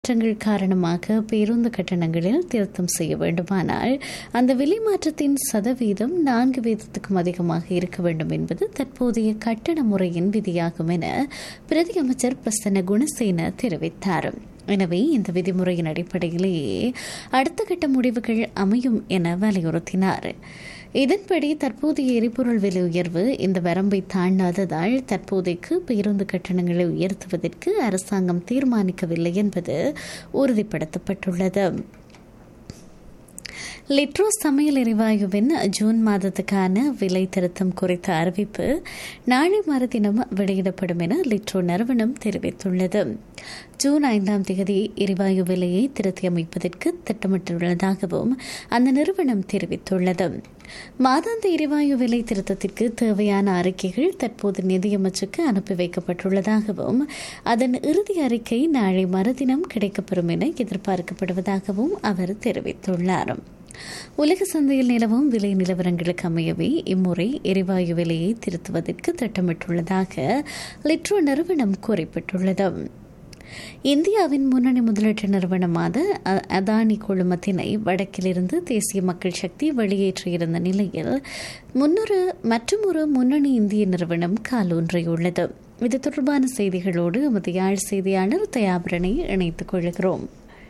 மாற்றங்கள் காரணமாக பேருந்து கட்டணங்களில் திருத்தம் செய்ய வேண்டுமானால் அந்த விலை மாற்றத்தின் சதவீதம் நான்கு வீதத்துக்கும் அதிகமாக இருக்க வேண்டும் என்பது தற்போதைய கட்டண முறையின் விதியாகும் என பிரதி அமைச்சர் பிரசன்ன குணசேன தெரிவித்தார் எனவே இந்த விதிமுறையின் அடிப்படையிலேயே அடுத்த கட்ட முடிவுகள் அமையும் என வலியுறுத்தினார் இதன்படி தற்போதைய எரிபொருள் விலை உயர்வு இந்த வரம்பை தாண்டாததால் தற்போதைக்கு பேருந்து கட்டணங்களை உயர்த்துவதற்கு அரசாங்கம் தீர்மானிக்கவில்லை என்பது உறுதிப்படுத்தப்பட்டுள்ளது லிட்ரோ சமையல் எரிவாயுவின் ஜூன் மாதத்துக்கான விலை திருத்தம் குறித்த அறிவிப்பு நாளை மறுதினம் வெளியிடப்படும் என லிட்ரோ நிறுவனம் தெரிவித்துள்ளது ஜூன் ஐந்தாம் தேதி எரிவாயு விலையை திருத்தி அமைப்பதற்கு திட்டமிட்டுள்ளதாகவும் அந்த நிறுவனம் தெரிவித்துள்ளது மாதாந்த எரிவாயு விலை திருத்தத்திற்கு தேவையான அறிக்கைகள் தற்போது நிதியமைச்சுக்கு அனுப்பி வைக்கப்பட்டுள்ளதாகவும் அதன் இறுதி அறிக்கை நாளை மறுதினம் கிடைக்கப்பெறும் என எதிர்பார்க்கப்படுவதாகவும் அவர் தெரிவித்துள்ளார் உலக சந்தையில் நிலவும் விலை நிலவரங்களுக்கு அமையவே இம்முறை எரிவாயு விலையை திருத்துவதற்கு திட்டமிட்டுள்ளதாக லிட்ரோ நிறுவனம் குறிப்பிட்டுள்ளது இந்தியாவின் முன்னணி முதலீட்டு நிறுவனமான அதானி குழுமத்தினை வடக்கிலிருந்து தேசிய மக்கள் சக்தி வெளியேற்றியிருந்த நிலையில் முன்னொரு மற்றொரு முன்னணி இந்திய நிறுவனம் காலூன்றியுள்ளது இது தொடர்பான செய்திகளோடு எமது யாழ் செய்தியாளர் தயாபரனை இணைத்துக் கொள்கிறோம்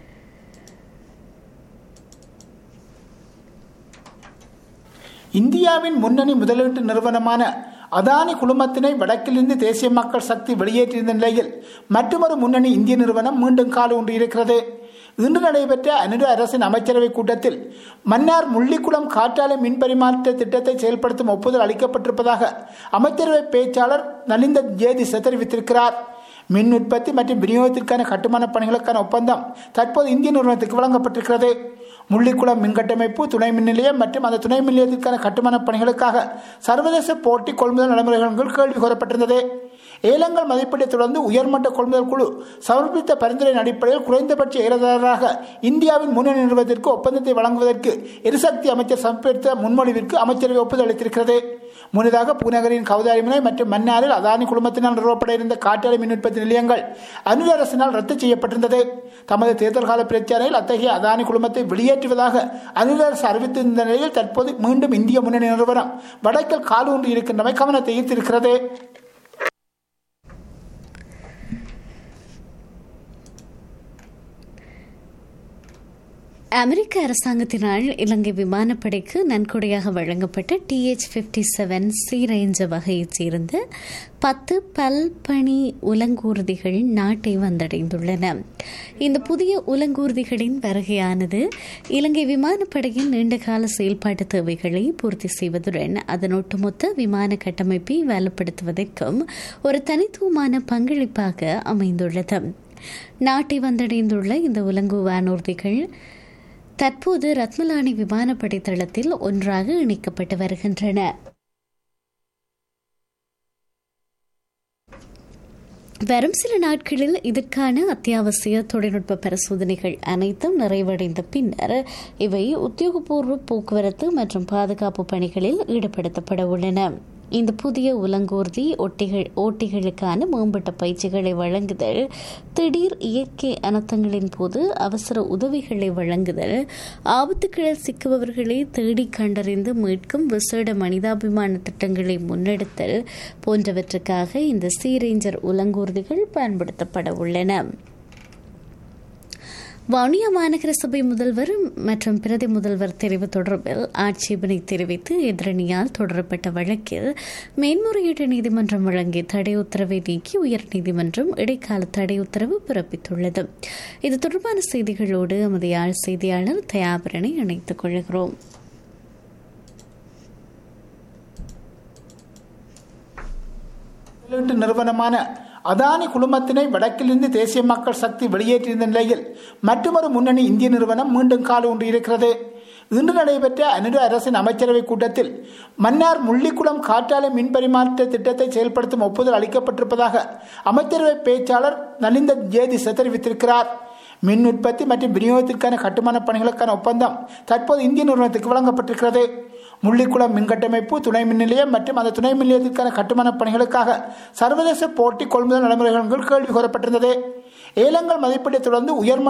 இந்தியாவின் முன்னணி முதலீட்டு நிறுவனமான அதானி குழுமத்தினை வடக்கிலிருந்து தேசிய மக்கள் சக்தி வெளியேற்றியிருந்த நிலையில் மற்றொரு முன்னணி இந்திய நிறுவனம் மீண்டும் கால் ஒன்று இருக்கிறது இன்று நடைபெற்ற அனுர அரசின் அமைச்சரவை கூட்டத்தில் மன்னார் முள்ளிக்குளம் காற்றாலை மின் பரிமாற்ற திட்டத்தை செயல்படுத்தும் ஒப்புதல் அளிக்கப்பட்டிருப்பதாக அமைச்சரவை பேச்சாளர் நலிந்த ஜேதிச தெரிவித்திருக்கிறார் மின் உற்பத்தி மற்றும் விநியோகத்திற்கான கட்டுமான பணிகளுக்கான ஒப்பந்தம் தற்போது இந்திய நிறுவனத்துக்கு வழங்கப்பட்டிருக்கிறது முள்ளிக்குளம் மின் கட்டமைப்பு துணை மின் நிலையம் மற்றும் அந்த துணை மின் நிலையத்திற்கான கட்டுமான பணிகளுக்காக சர்வதேச போட்டி கொள்முதல் நடைமுறைகள் கேள்வி கூறப்பட்டிருந்தது ஏலங்கள் மதிப்பீட்டை தொடர்ந்து உயர்மட்ட கொள்முதல் குழு சமர்ப்பித்த பரிந்துரையின் அடிப்படையில் குறைந்தபட்ச ஏலதாரராக இந்தியாவின் முன்னணி நிறுவனத்திற்கு ஒப்பந்தத்தை வழங்குவதற்கு எரிசக்தி அமைச்சர் சமர்ப்பித்த முன்மொழிவிற்கு அமைச்சரவை ஒப்புதல் அளித்திருக்கிறது முன்னதாக பூநகரின் கவுதாரிமலை மற்றும் மன்னாரில் அதானி குழுமத்தினால் நிறுவப்பட இருந்த காற்றாலை மின் உற்பத்தி நிலையங்கள் அனுர அரசினால் ரத்து செய்யப்பட்டிருந்தது தமது தேர்தல் கால பிரச்சாரையில் அத்தகைய அதானி குழுமத்தை வெளியேற்றுவதாக அனுர அரசு அறிவித்திருந்த நிலையில் தற்போது மீண்டும் இந்திய முன்னணி நிறுவனம் வடக்கில் கால் ஒன்று இருக்கின்றமை கவனத்தை ஈர்த்திருக்கிறது அமெரிக்க அரசாங்கத்தினால் இலங்கை விமானப்படைக்கு நன்கொடையாக வழங்கப்பட்ட DH fifty seven C range வகையைச் சேர்ந்த பத்து பல்பணி உலங்கூர்திகள் நாட்டை வந்தடைந்துள்ளன இந்த புதிய உலங்கூர்திகளின் வருகையானது இலங்கை விமானப்படையின் நீண்டகால செயல்பாட்டு தேவைகளை பூர்த்தி செய்வதுடன் அதன் ஒட்டுமொத்த விமான கட்டமைப்பை வலுப்படுத்துவதற்கும் ஒரு தனித்துவமான பங்களிப்பாக அமைந்துள்ளது நாட்டை வந்தடைந்துள்ள இந்த உலங்கு வானூர்திகள் தற்போது ரத்மலானி விமானப்படை தளத்தில் ஒன்றாக இணைக்கப்பட்டு வருகின்றன வரும் சில நாட்களில் இதற்கான அத்தியாவசிய தொழில்நுட்ப பரிசோதனைகள் அனைத்தும் நிறைவடைந்த பின்னர் இவை உத்தியோகபூர்வ போக்குவரத்து மற்றும் பாதுகாப்பு பணிகளில் ஈடுபடுத்தப்பட உள்ளன இந்த புதிய உலங்கூர்தி ஒட்டிகள் ஓட்டிகளுக்கான மேம்பட்ட பயிற்சிகளை வழங்குதல் திடீர் இயற்கை அனர்த்தங்களின் போது அவசர உதவிகளை வழங்குதல் ஆபத்துக்களில் சிக்குபவர்களை தேடி கண்டறிந்து மீட்கும் விசேட மனிதாபிமான திட்டங்களை முன்னெடுத்தல் போன்றவற்றுக்காக இந்த சீரேஞ்சர் உலங்கூர்திகள் பயன்படுத்தப்பட உள்ளன வவுனியா மாநகர சபை முதல்வர் மற்றும் பிரதி முதல்வர் தெரிவு தொடர்பில் ஆட்சேபனை தெரிவித்து எதிரணியால் தொடரப்பட்ட வழக்கில் மேன்முறையீட்டு நீதிமன்றம் வழங்கிய தடை உத்தரவை நீக்கி உயர்நீதிமன்றம் இடைக்கால தடை உத்தரவு பிறப்பித்துள்ளது இது தொடர்பான செய்திகளோடு எமது யாழ் செய்தியாளர் தயாபரனை இணைத்துக் கொள்கிறோம் நிறுவனமான அதானி குழுமத்தினை வடக்கிலிருந்து தேசிய மக்கள் சக்தி வெளியேற்றியிருந்த நிலையில் மற்றொரு முன்னணி இந்திய நிறுவனம் மீண்டும் கால் ஒன்று இருக்கிறது இன்று நடைபெற்ற அனுர அரசின் அமைச்சரவை கூட்டத்தில் மன்னார் முள்ளிக்குளம் காற்றாலை மின் பரிமாற்ற திட்டத்தை செயல்படுத்தும் ஒப்புதல் அளிக்கப்பட்டிருப்பதாக அமைச்சரவை பேச்சாளர் நலிந்த ஜேதிச தெரிவித்திருக்கிறார் மின் உற்பத்தி மற்றும் விநியோகத்திற்கான கட்டுமான பணிகளுக்கான ஒப்பந்தம் தற்போது இந்திய நிறுவனத்துக்கு வழங்கப்பட்டிருக்கிறது முள்ளிக்குளம் மின்கட்டமைப்பு துணை மின் நிலையம் மற்றும் அந்த துணை மின் நிலையத்திற்கான கட்டுமான பணிகளுக்காக சர்வதேச போட்டி கொள்முதல் நடைமுறைகள் கேள்வி கூறப்பட்டிருந்தது ஏலங்கள் மதிப்பீட்டை தொடர்ந்து உயர்மட்ட